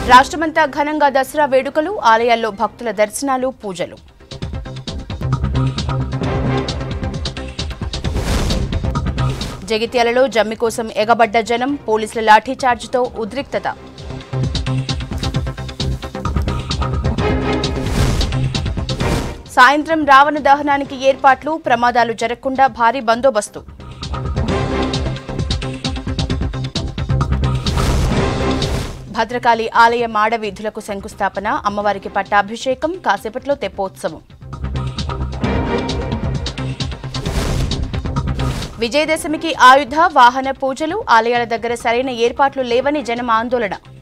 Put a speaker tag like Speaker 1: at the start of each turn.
Speaker 1: రాష్ట్రమంతా ఘనంగా దసరా వేడుకలు ఆలయాల్లో భక్తుల దర్శనాలు పూజలు జగిత్యాలలో జమ్మి కోసం ఎగబడ్డ జనం పోలీసుల లాఠీచార్జితో ఉద్రిక్తత సాయంత్రం రావణ దహనానికి ఏర్పాట్లు ప్రమాదాలు జరగకుండా భారీ బందోబస్తు భద్రకాళి ఆలయ మాడవీధులకు శంకుస్థాపన అమ్మవారికి పట్టాభిషేకం కాసేపట్లో తెప్పోత్సవం విజయదశమికి ఆయుధ వాహన పూజలు ఆలయాల దగ్గర సరైన ఏర్పాట్లు లేవని జనం ఆందోళన